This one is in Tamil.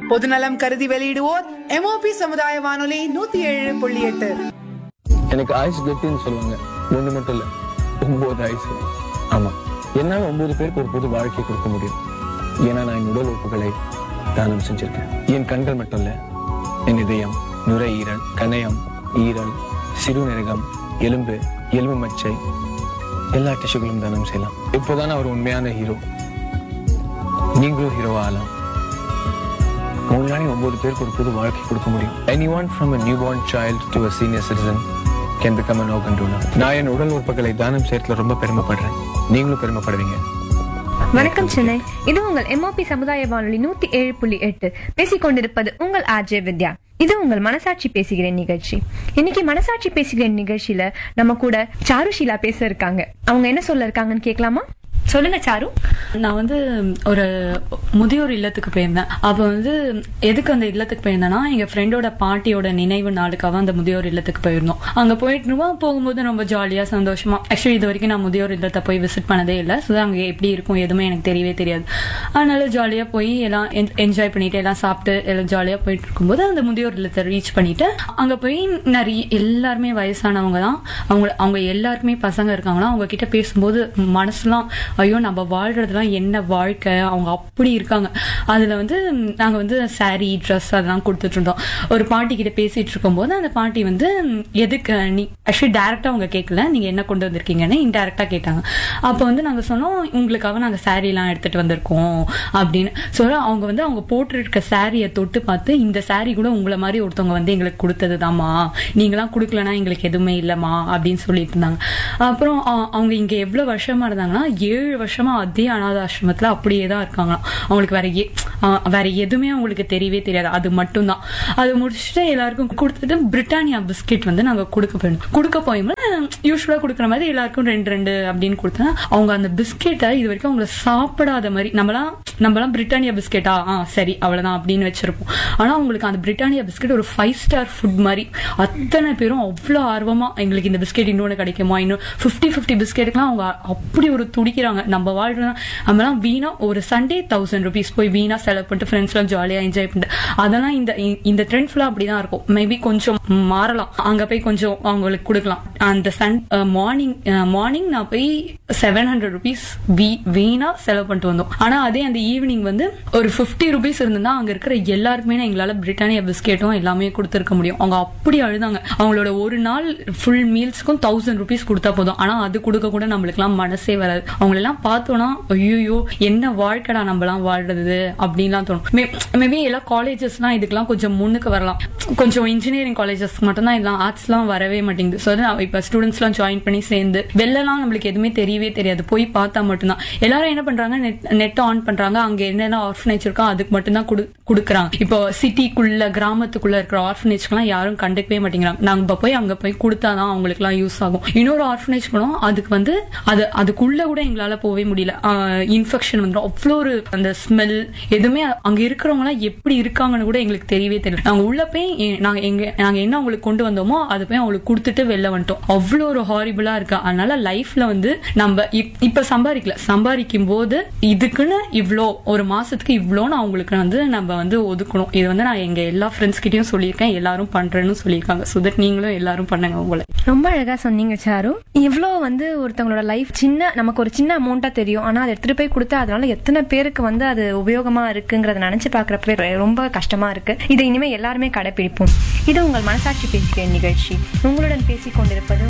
பொதுநலம் கருதி வெளியிடுவோர் எம்ஓபி சமுதாய வானொலி நூத்தி ஏழு புள்ளி எட்டு எனக்கு ஆயுசு கெட்டின்னு சொல்லுவாங்க ஒண்ணு மட்டும் இல்ல ஒன்பது ஆயுசு ஆமா என்னால ஒன்பது பேருக்கு ஒரு புது வாழ்க்கை கொடுக்க முடியும் ஏன்னா நான் என் உடல் உறுப்புகளை தானம் செஞ்சிருக்கேன் என் கண்கள் மட்டும் இல்ல என் இதயம் நுரையீரல் கணையம் ஈரல் சிறுநீரகம் எலும்பு எலும்பு மச்சை எல்லா டிஷ்யூகளும் தானம் செய்யலாம் இப்போதான் அவர் உண்மையான ஹீரோ நீங்களும் ஹீரோவா ஆகலாம் உங்களாலே ஒன்பது பேருக்கு ஒரு புது வாழ்க்கை கொடுக்க முடியும் any one from a new born child to a senior citizen can become an organ donor நான் என் உடல் உறுப்புகளை தானம் செய்யறதுல ரொம்ப பெருமைப்படுறேன் நீங்களும் பெருமைப்படுவீங்க வணக்கம் சென்னை இது உங்கள் எம்ஓபி சமுதாய வானொலி நூத்தி ஏழு புள்ளி எட்டு பேசிக் கொண்டிருப்பது உங்கள் ஆர்ஜே வித்யா இது உங்கள் மனசாட்சி பேசுகிறேன் நிகழ்ச்சி இன்னைக்கு மனசாட்சி பேசுகிறேன் நிகழ்ச்சியில நம்ம கூட சாருஷீலா பேச இருக்காங்க அவங்க என்ன சொல்ல இருக்காங்கன்னு கேட்கலாமா சொல்லுங்க சாரு நான் வந்து ஒரு முதியோர் இல்லத்துக்கு போயிருந்தேன் அப்போ வந்து எதுக்கு அந்த இல்லத்துக்கு போயிருந்தேன்னா எங்க ஃப்ரெண்டோட பாட்டியோட நினைவு நாளுக்காக அந்த முதியோர் இல்லத்துக்கு போயிருந்தோம் அங்க போயிட்டு இருந்தோம், போகும்போது ரொம்ப ஜாலியா சந்தோஷமா ஆக்சுவலி இது வரைக்கும் நான் முதியோர் இல்லத்தை போய் விசிட் பண்ணதே இல்லை ஸோ அங்க எப்படி இருக்கும் எதுவுமே எனக்கு தெரியவே தெரியாது அதனால ஜாலியா போய் எல்லாம் என்ஜாய் பண்ணிட்டு எல்லாம் சாப்பிட்டு எல்லாம் ஜாலியா போயிட்டு இருக்கும்போது அந்த முதியோர் இல்லத்தை ரீச் பண்ணிட்டு அங்க போய் நிறைய எல்லாருமே வயசானவங்க தான் அவங்க அவங்க எல்லாருக்குமே பசங்க இருக்காங்களா அவங்க கிட்ட பேசும்போது மனசுலாம் ஐயோ நம்ம வாழ்றதுலாம் என்ன வாழ்க்கை அவங்க அப்படி இருக்காங்க அதுல வந்து ம், நாங்க வந்து saree ட்ரெஸ் அதெல்லாம் கொடுத்துட்டு இருந்தோம் ஒரு பாட்டி கிட்ட பேசிட்டு இருக்கும்போது அந்த பாட்டி வந்து ம், எதுக்கு நீ ஆக்சுவலி டேரக்டா அவங்க கேட்கல நீங்க என்ன கொண்டு வந்திருக்கீங்கன்னு இன்டெரக்டா கேட்டாங்க அப்போ வந்து நாங்க சொன்னோம் உங்களுக்காக நாங்க saree எல்லாம் எடுத்துட்டு வந்திருக்கோம் அப்படின்னு சொல்ல அவங்க வந்து அவங்க போட்டிருக்க சாரியை தொட்டு பார்த்து இந்த saree கூட உங்களை மாதிரி ஒருத்தவங்க வந்து எங்களுக்கு கொடுத்ததுதாம்மா நீங்களாம் கொடுக்கலனா எங்களுக்கு எதுவுமே இல்லம்மா அப்படின்னு சொல்லிட்டு இருந்தாங்க அப்புறம் அ- அவங்க இங்க எவ்வளவு வருஷமா இருந்தாங்கன்னா ஏழு வருஷமா அதே அனாத ஆசிரமத்துல அப்படியே தான் இருக்காங்களாம் அவங்களுக்கு வேற எ- அ, வேற எதுவுமே அவங்களுக்கு தெரியவே தெரியாது அது மட்டும்தான் அது முடிச்சுட்டு எல்லாருக்கும் கொடுத்துட்டு பிரிட்டானியா பிஸ்கெட் வந்து நாங்க கொடுக்க போயிருந்தோம் கொடுக்க போயும்போது யூஸ்வலா கொடுக்குற மாதிரி எல்லாருக்கும் ரெண்டு ரெண்டு அப்படின்னு கொடுத்தா அவங்க அந்த பிஸ்கெட்டை இது வரைக்கும் அவங்கள சாப்பிடாத மாதிரி நம்மலாம் நம்மலாம் பிரிட்டானியா பிஸ்கெட்டா ஆ சரி அவ்வளவுதான் அப்படின்னு வச்சிருப்போம் ஆனா அவங்களுக்கு அந்த பிரிட்டானியா பிஸ்கெட் ஒரு ஃபைவ் ஸ்டார் ஃபுட் மாதிரி அத்தனை பேரும் அவ்வளோ ஆர்வமா எங்களுக்கு இந்த பிஸ்கெட் இன்னொன்று கிடைக்குமா இன்னும் ஃபிஃப்டி ஃபிஃப்டி பிஸ்கெட்டுக்குலாம் அவங்க அப்படி ஒரு துடிக்கிறாங்க நம்ம வாழ்றோம் நம்மலாம் வீணா ஒரு சண்டே தௌசண்ட் ருபீஸ் போய் வீணா செலவு பண்ணிட்டு ஃப்ரெண்ட்ஸ்லாம் ஜாலியாக என்ஜாய் பண்ணிட்டு அதெல்லாம் இந்த இந்த ட்ரெண்ட் ஃபுல்லாக அப்படிதான் இருக்கும் மேபி கொஞ்சம் மாறலாம் அங்க போய் கொஞ்சம் அவங்களுக்கு கொடுக்கலாம் அந்த சன் மார்னிங் மார்னிங் நான் போய் செவன் ஹண்ட்ரட் ருபீஸ் வீணா செலவு பண்ணிட்டு வந்தோம் ஆனா அதே அந்த ஈவினிங் வந்து ஒரு ஃபிஃப்டி ருபீஸ் இருந்தா அங்க இருக்கிற எல்லாருக்குமே நான் எங்களால பிரிட்டானியா பிஸ்கெட்டும் எல்லாமே கொடுத்துருக்க முடியும் அவங்க அப்படி அழுதாங்க அவங்களோட ஒரு நாள் ஃபுல் மீல்ஸ்க்கும் தௌசண்ட் ருபீஸ் கொடுத்தா போதும் ஆனா அது கொடுக்க கூட நம்மளுக்குலாம் மனசே வராது அவங்களெல்லாம் பார்த்தோம்னா ஐயோ என்ன வாழ்க்கைடா நம்மலாம் வாழ்றது அப்படின்லாம் தோணும் மேபி எல்லா காலேஜஸ்லாம் இதுக்கெல்லாம் கொஞ்சம் முன்னுக்கு வரலாம் கொஞ்சம் இன்ஜினியரிங் காலேஜஸ் மட்டும்தான் இதெல்லாம் ஆர்ட்ஸ்லாம் வரவே மாட்டேங்குது ஸோ இப்போ ஸ்டூடெண்ட்ஸ்லாம் ஜாயின் பண்ணி சேர்ந்து வெளிலலாம் நம்மளுக்கு எதுவுமே தெரியவே தெரியாது போய் பார்த்தா மட்டும்தான் எல்லாரும் என்ன பண்றாங்க நெட் நெட் ஆன் பண்றாங்க அங்க என்னென்ன ஆர்ஃபனேஜ் இருக்கோ அதுக்கு மட்டும்தான் குடு கொடுக்குறாங்க இப்போ சிட்டிக்குள்ள கிராமத்துக்குள்ள இருக்கிற ஆர்ஃபனேஜ்க்குலாம் யாரும் கண்டுக்கவே மாட்டேங்கிறாங்க நாங்க இப்ப போய் அங்க போய் கொடுத்தாதான் அவங்களுக்குலாம் யூஸ் ஆகும் இன்னொரு ஆர்ஃபனேஜ் போனோம் அதுக்கு வந்து அது அதுக்குள்ள கூட எங்களால போகவே முடியல இன்ஃபெக்ஷன் வந்துடும் அவ்வளோ ஒரு அந்த ஸ்மெல் எதுவுமே அங்க இருக்கிறவங்க எல்லாம் எப்படி இருக்காங்கன்னு கூட எங்களுக்கு தெரியவே தெரியல நாங்க உள்ள போய் எ- நாங்க எங்க நாங்க என்ன அவங்களுக்கு கொண்டு வந்தோமோ அதை போய் அவங்களுக்கு கொடுத்துட்டு வெளில வந்துட்டோம் அவ்வளோ ஒரு ஹாரிபிளா இருக்கு அதனால லைஃப்ல வந்து நம்ம இப்- இப்ப சம்பாதிக்கல சம்பாதிக்கும் போது இதுக்குன்னு இவ்ளோ ஒரு மாசத்துக்கு இவ்ளோன்னு அவங்களுக்கு வந்து நம்ம வந்து ஒதுக்கணும் இது வந்து நான் எங்க எல்லா ஃப்ரெண்ட்ஸ் கிட்டயும் சொல்லியிருக்கேன் எல்லாரும் பண்றேன்னு சொல்லியிருக்காங்க ஸோ தட் நீங்களும் எல்லாரும் பண்ணுங்க உங்களை ரொம்ப அழகா சொன்னீங்க சாரு இவ்வளோ வந்து ஒருத்தவங்களோட லைஃப் சின்ன நமக்கு ஒரு சின்ன அமௌண்ட்டா தெரியும் ஆனா அதை எடுத்துட்டு போய் கொடுத்தா அதனால எத்தனை பேருக்கு வந்து அது உபயோகமா இருக்குங்கிறத நினைச்சு பாக்குறப்ப ரொம்ப கஷ்டமா இருக்கு இதை இனிமே எல்லாருமே கடைபிடிப்போம் இது உங்கள் மனசாட்சி பேசுகிறேன் நிகழ்ச்சி உங்களுடன் பேசிக் கொண்டிருப்பது